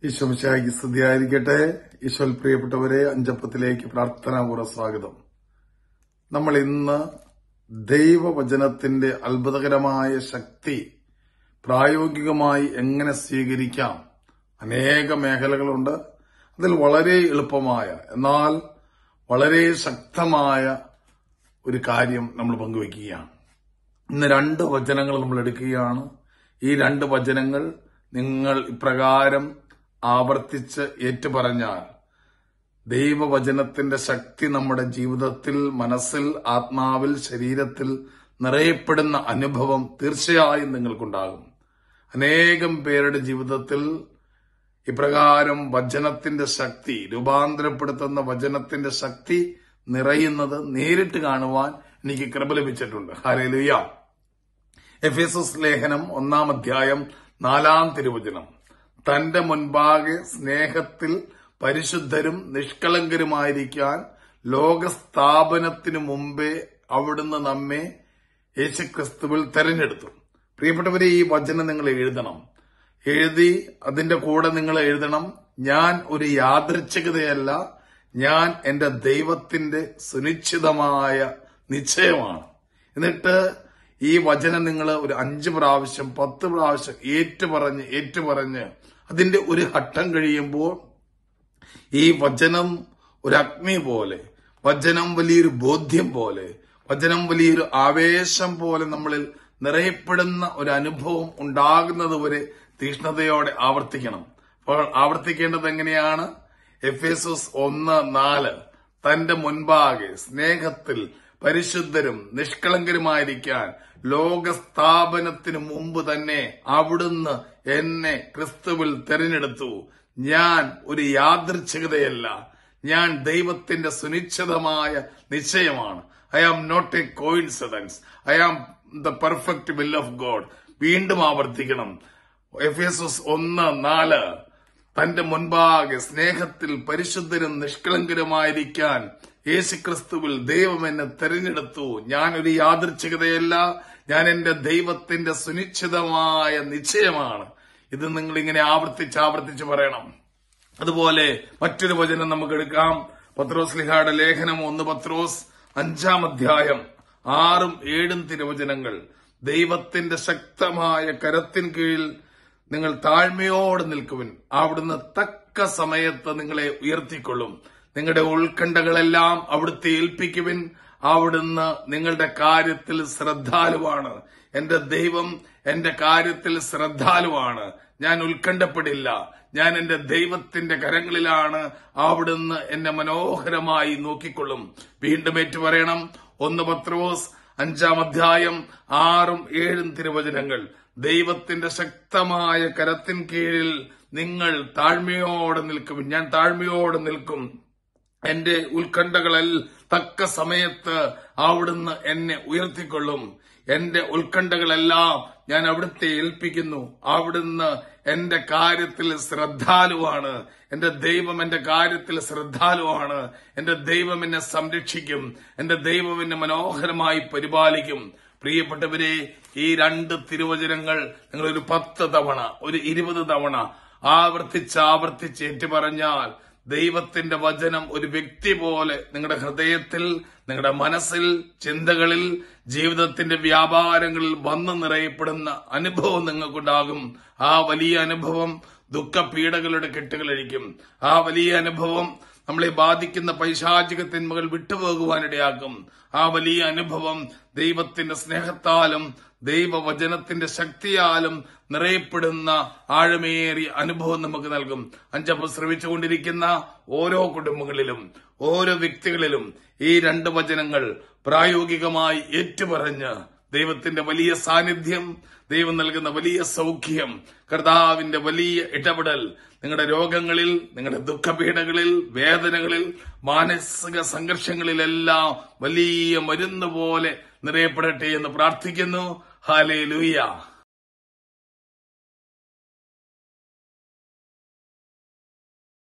ഈശോമിശായിക്ക് സ്തുതിയായിരിക്കട്ടെ ഈശോൽ പ്രിയപ്പെട്ടവരെ അഞ്ചപ്പത്തിലേക്ക് പ്രാർത്ഥനാപൂർവ്വ സ്വാഗതം നമ്മൾ ഇന്ന് ദൈവവചനത്തിന്റെ അത്ഭുതകരമായ ശക്തി പ്രായോഗികമായി എങ്ങനെ സ്വീകരിക്കാം അനേക മേഖലകളുണ്ട് അതിൽ വളരെ എളുപ്പമായ എന്നാൽ വളരെ ശക്തമായ ഒരു കാര്യം നമ്മൾ പങ്കുവയ്ക്കുകയാണ് ഇന്ന് രണ്ട് വചനങ്ങൾ നമ്മൾ എടുക്കുകയാണ് ഈ രണ്ട് വചനങ്ങൾ നിങ്ങൾ ഇപ്രകാരം ആവർത്തിച്ച് ഏറ്റുപറഞ്ഞാൽ ദൈവവചനത്തിന്റെ ശക്തി നമ്മുടെ ജീവിതത്തിൽ മനസ്സിൽ ആത്മാവിൽ ശരീരത്തിൽ നിറയപ്പെടുന്ന അനുഭവം തീർച്ചയായും നിങ്ങൾക്കുണ്ടാകും അനേകം പേരുടെ ജീവിതത്തിൽ ഇപ്രകാരം വചനത്തിന്റെ ശക്തി രൂപാന്തരപ്പെടുത്തുന്ന വചനത്തിന്റെ ശക്തി നിറയുന്നത് നേരിട്ട് കാണുവാൻ എനിക്ക് കൃപ ലഭിച്ചിട്ടുണ്ട് ഹരലുയ എഫ് എസ് എസ് ലേഖനം ഒന്നാം അധ്യായം നാലാം തിരുവചനം തന്റെ മുൻപാകെ സ്നേഹത്തിൽ പരിശുദ്ധരും നിഷ്കളങ്കരുമായിരിക്കാൻ ലോകസ്ഥാപനത്തിനു മുമ്പേ അവിടുന്ന് നമ്മെ യേശുക്രിസ്തുവിൽ തെരഞ്ഞെടുത്തു പ്രിയപ്പെട്ടവരെ ഈ വചനം നിങ്ങൾ എഴുതണം എഴുതി അതിന്റെ കൂടെ നിങ്ങൾ എഴുതണം ഞാൻ ഒരു യാദൃച്ഛികതയല്ല ഞാൻ എന്റെ ദൈവത്തിന്റെ സുനിശ്ചിതമായ നിശ്ചയമാണ് എന്നിട്ട് ഈ വചനം നിങ്ങൾ ഒരു അഞ്ച് പ്രാവശ്യം പത്ത് പ്രാവശ്യം ഏറ്റുപറഞ്ഞ് ഏറ്റുപറഞ്ഞ് അതിന്റെ ഒരു ഘട്ടം കഴിയുമ്പോൾ ഈ വചനം ഒരു അഗ്നി പോലെ വചനം വലിയൊരു ബോധ്യം പോലെ വചനം വലിയൊരു ആവേശം പോലെ നമ്മളിൽ നിറയപ്പെടുന്ന ഒരു അനുഭവം ഉണ്ടാകുന്നത് വരെ തീഷ്ണതയോടെ ആവർത്തിക്കണം അപ്പോൾ ആവർത്തിക്കേണ്ടത് എങ്ങനെയാണ് എഫ് എസ് ഒന്ന് നാല് തന്റെ മുൻപാകെ സ്നേഹത്തിൽ പരിശുദ്ധരും നിഷ്കളങ്കരുമായിരിക്കാൻ ലോകസ്ഥാപനത്തിനു മുമ്പ് തന്നെ അവിടുന്ന് എന്നെ ക്രിസ്തുവിൽ തെരഞ്ഞെടുത്തു ഞാൻ ഒരു യാദൃച്ഛികതയല്ല ഞാൻ ദൈവത്തിന്റെ സുനിശ്ചിതമായ നിശ്ചയമാണ് I am not a coincidence I am the perfect will of God വീണ്ടും ആവർത്തിക്കണം എഫ് എസ് ഒന്ന് നാല് തന്റെ മുൻപാകെ സ്നേഹത്തിൽ പരിശുദ്ധരും നിഷ്കളങ്കരുമായിരിക്കാൻ യേശുക്രിസ്തുവിൽ ദൈവം എന്നെ തെരഞ്ഞെടുത്തു ഞാൻ ഒരു യാദൃച്ഛികതയല്ല ഞാൻ എന്റെ ദൈവത്തിന്റെ സുനിശ്ചിതമായ നിശ്ചയമാണ് ഇത് നിങ്ങൾ ഇങ്ങനെ ആവർത്തിച്ച് ആവർത്തിച്ച് പറയണം അതുപോലെ മറ്റൊരു വചനം നമുക്ക് എടുക്കാം പത്രോസ് ലിഹായുടെ ലേഖനം ഒന്ന് പത്രോസ് അഞ്ചാം അധ്യായം ആറും ഏഴും തിരുവചനങ്ങൾ ദൈവത്തിന്റെ ശക്തമായ കരത്തിൻ കീഴിൽ നിങ്ങൾ താഴ്മയോടെ നിൽക്കുവിൻ അവിടുന്ന് തക്ക സമയത്ത് നിങ്ങളെ ഉയർത്തിക്കൊള്ളും നിങ്ങളുടെ ഉത്കണ്ഠകളെല്ലാം അവിടുത്തെ ഏൽപ്പിക്കുവിൻ അവിടുന്ന് നിങ്ങളുടെ കാര്യത്തിൽ ശ്രദ്ധാലുവാണ് എന്റെ ദൈവം എന്റെ കാര്യത്തിൽ ശ്രദ്ധാലുവാണ് ഞാൻ ഉത്കണ്ഠപ്പെടില്ല ഞാൻ എന്റെ ദൈവത്തിന്റെ കരങ്ങളിലാണ് അവിടുന്ന് എന്നെ മനോഹരമായി നോക്കിക്കൊള്ളും വീണ്ടും ഏറ്റു പറയണം ഒന്ന് പത്രോസ് അഞ്ചാം അധ്യായം ആറും ഏഴും തിരുവചനങ്ങൾ ദൈവത്തിന്റെ ശക്തമായ കരത്തിൻ കീഴിൽ നിങ്ങൾ താഴ്മയോടെ നിൽക്കും ഞാൻ താഴ്മയോടെ നിൽക്കും എന്റെ ഉത്കണ്ഠകളിൽ തക്ക സമയത്ത് അവിടുന്ന് എന്നെ ഉയർത്തിക്കൊള്ളും എന്റെ ഉത്കണ്ഠകളെല്ലാം ഞാൻ അവിടുത്തെ ഏൽപ്പിക്കുന്നു അവിടുന്ന് എന്റെ കാര്യത്തിൽ ശ്രദ്ധാലുവാണ് എന്റെ ദൈവം എന്റെ കാര്യത്തിൽ ശ്രദ്ധാലുവാണ് എന്റെ ദൈവം എന്നെ സംരക്ഷിക്കും എന്റെ ദൈവം എന്നെ മനോഹരമായി പരിപാലിക്കും പ്രിയപ്പെട്ടവരെ ഈ രണ്ട് തിരുവചനങ്ങൾ നിങ്ങൾ ഒരു പത്ത് തവണ ഒരു ഇരുപത് തവണ ആവർത്തിച്ച് ആവർത്തിച്ച് ഏറ്റുപറഞ്ഞാൽ ദൈവത്തിന്റെ വചനം ഒരു വ്യക്തി പോലെ നിങ്ങളുടെ ഹൃദയത്തിൽ നിങ്ങളുടെ മനസ്സിൽ ചിന്തകളിൽ ജീവിതത്തിന്റെ വ്യാപാരങ്ങളിൽ വന്നു നിറയപ്പെടുന്ന അനുഭവം നിങ്ങൾക്കുണ്ടാകും ആ വലിയ അനുഭവം ദുഃഖപീഠകളുടെ കെട്ടുകളഴിക്കും ആ വലിയ അനുഭവം നമ്മളെ ബാധിക്കുന്ന പൈശാചിക തിന്മകൾ വിട്ടുപോകുവാനിടയാക്കും ആ വലിയ അനുഭവം ദൈവത്തിന്റെ സ്നേഹത്താലും ദൈവവചനത്തിന്റെ ശക്തിയാലും നിറയപ്പെടുന്ന ആഴമേറിയ അനുഭവം നമുക്ക് നൽകും അഞ്ചപ്പം ശ്രമിച്ചുകൊണ്ടിരിക്കുന്ന ഓരോ കുടുംബങ്ങളിലും ഓരോ വ്യക്തികളിലും ഈ രണ്ട് വചനങ്ങൾ പ്രായോഗികമായി ഏറ്റുപറഞ്ഞ് ദൈവത്തിന്റെ വലിയ സാന്നിധ്യം ദൈവം നൽകുന്ന വലിയ സൗഖ്യം കർത്താവിന്റെ വലിയ ഇടപെടൽ നിങ്ങളുടെ രോഗങ്ങളിൽ നിങ്ങളുടെ ദുഃഖപീഠകളിൽ വേദനകളിൽ മാനസിക സംഘർഷങ്ങളിലെല്ലാം വലിയ മരുന്ന് പോലെ നിറയപ്പെടട്ടെ എന്ന് പ്രാർത്ഥിക്കുന്നു ഹാലേ ലൂയ